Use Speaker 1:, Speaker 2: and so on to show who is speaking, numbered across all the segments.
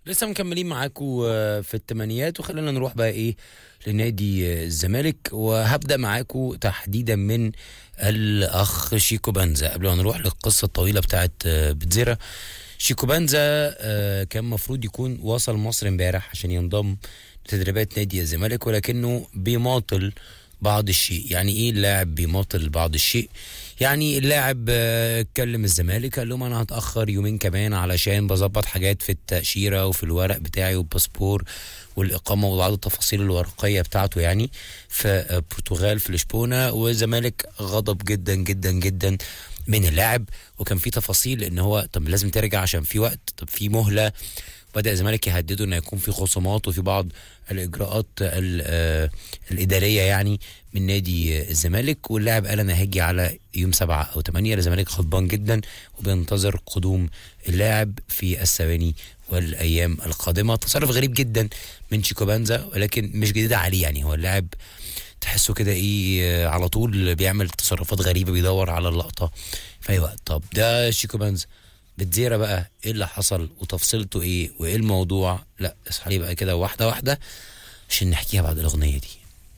Speaker 1: لسه مكملين معاكم في الثمانينات وخلينا نروح بقى ايه لنادي الزمالك وهبدا معاكم تحديدا من الاخ شيكو بنزا قبل ما نروح للقصه الطويله بتاعت بتزيرا شيكو بنزا آه، كان المفروض يكون وصل مصر امبارح عشان ينضم لتدريبات نادي الزمالك ولكنه بيماطل بعض الشيء يعني ايه اللاعب بيماطل بعض الشيء يعني اللاعب آه، كلم الزمالك قال لهم انا هتاخر يومين كمان علشان بظبط حاجات في التاشيره وفي الورق بتاعي والباسبور والاقامه وبعض التفاصيل الورقيه بتاعته يعني في آه، البرتغال في لشبونه والزمالك غضب جدا جدا جدا من اللاعب وكان في تفاصيل ان هو طب لازم ترجع عشان في وقت طب في مهله بدا الزمالك يهدده ان يكون في خصومات وفي بعض الاجراءات ال- آه، الاداريه يعني من نادي آه، الزمالك واللاعب قال انا هاجي على يوم سبعة او ثمانية الزمالك غضبان جدا وبينتظر قدوم اللاعب في الثواني والايام القادمه تصرف غريب جدا من شيكو بانزا ولكن مش جديده عليه يعني هو اللاعب تحسه كده ايه آه، على طول بيعمل تصرفات غريبه بيدور على اللقطه في اي وقت طب ده شيكو بانزا بتزيرة بقى ايه اللي حصل وتفصيلته ايه وايه الموضوع لا اصحى لي بقى كده واحده واحده عشان نحكيها بعد الاغنيه دي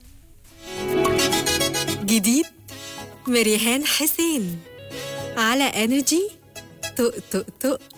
Speaker 2: جديد مريهان حسين على انرجي طق طق طق